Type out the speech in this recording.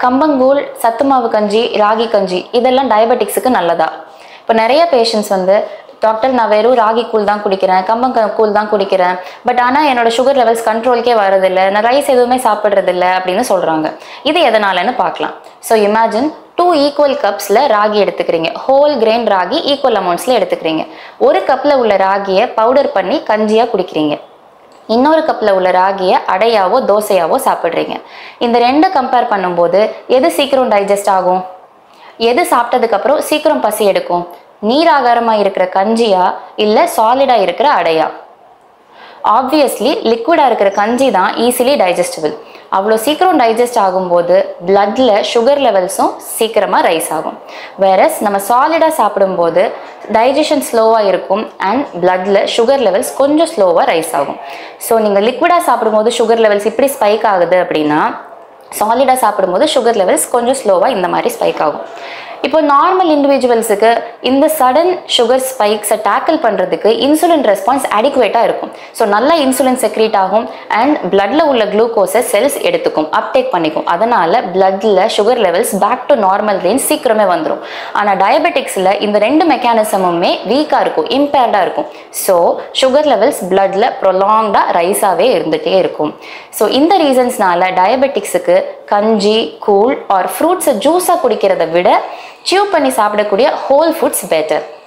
கம்பங்கூழ் சத்து மாவு கஞ்சி ராகி கஞ்சி இதெல்லாம் டயபெட்டிக்ஸுக்கு நல்லதா இப்போ நிறைய பேஷண்ட்ஸ் வந்து டாக்டர் நான் வெறும் ராகி கூழ் தான் குடிக்கிறேன் கம்பங்க கூழ் தான் குடிக்கிறேன் பட் ஆனால் என்னோட சுகர் லெவல்ஸ் கண்ட்ரோல்க்கே வரதில்லை நான் ரைஸ் எதுவுமே சாப்பிட்றதில்ல அப்படின்னு சொல்கிறாங்க இது எதனாலன்னு பார்க்கலாம் ஸோ இமேஜின் டூ ஈக்குவல் கப்ஸில் ராகி எடுத்துக்கிறீங்க ஹோல் கிரெயின் ராகி ஈக்குவல் அமௌண்ட்ஸில் எடுத்துக்கிறீங்க ஒரு கப்பில் உள்ள ராகியை பவுடர் பண்ணி கஞ்சியாக குடிக்கிறீங்க இன்னொரு கப்பில் உள்ள ராகியை அடையாவோ தோசையாவோ சாப்பிட்றீங்க இந்த ரெண்டை கம்பேர் பண்ணும்போது எது சீக்கிரம் டைஜஸ்ட் ஆகும் எது சாப்பிட்டதுக்கப்புறம் சீக்கிரம் பசி எடுக்கும் நீராகாரமாக இருக்கிற கஞ்சியா இல்லை சாலிடாக இருக்கிற அடையா ஆப்வியஸ்லி லிக்விடாக இருக்கிற கஞ்சி தான் ஈஸிலி டைஜஸ்டபிள் அவ்வளோ சீக்கிரம் டைஜஸ்ட் ஆகும்போது பிளட்ல சுகர் லெவல்ஸும் சீக்கிரமாக ரைஸ் ஆகும் வேறஸ் நம்ம சாலிடாக சாப்பிடும்போது டைஜஷன் ஸ்லோவாக இருக்கும் அண்ட் பிளட்ல சுகர் லெவல்ஸ் கொஞ்சம் ஸ்லோவாக ரைஸ் ஆகும் ஸோ நீங்கள் லிக்விடாக சாப்பிடும்போது சுகர் லெவல்ஸ் இப்படி ஸ்பைக் ஆகுது அப்படின்னா சாலிடாக சாப்பிடும்போது சுகர் லெவல்ஸ் கொஞ்சம் ஸ்லோவாக இந்த மாதிரி ஸ்பைக் ஆகும் இப்போ நார்மல் இண்டிவிஜுவல்ஸுக்கு இந்த சடன் சுகர் ஸ்பைக்ஸை டேக்கிள் பண்ணுறதுக்கு இன்சுலின் ரெஸ்பான்ஸ் அடிக்குவேட்டாக இருக்கும் ஸோ நல்லா இன்சுலின் செக்ரீட் ஆகும் அண்ட் பிளட்ல உள்ள குளுக்கோஸை செல்ஸ் எடுத்துக்கும் அப்டேக் பண்ணிக்கும் அதனால பிளட்ல sugar levels back to normal range சீக்கிரமே வந்துடும் ஆனால் டயபெட்டிக்ஸில் இந்த ரெண்டு மெக்கானிசமுமே வீக்காக இருக்கும் இம்பேர்டாக இருக்கும் ஸோ சுகர் லெவல்ஸ் பிளட்ல ப்ரொலாங்டாக ரைஸாகவே இருந்துகிட்டே இருக்கும் ஸோ இந்த ரீசன்ஸ்னால டயபெட்டிக்ஸுக்கு கஞ்சி கூழ் ஆர் ஃப்ரூட்ஸை ஜூஸாக குடிக்கிறத விட சியூ பண்ணி சாப்பிடக்கூடிய ஹோல் ஃபுட்ஸ் பெட்டர்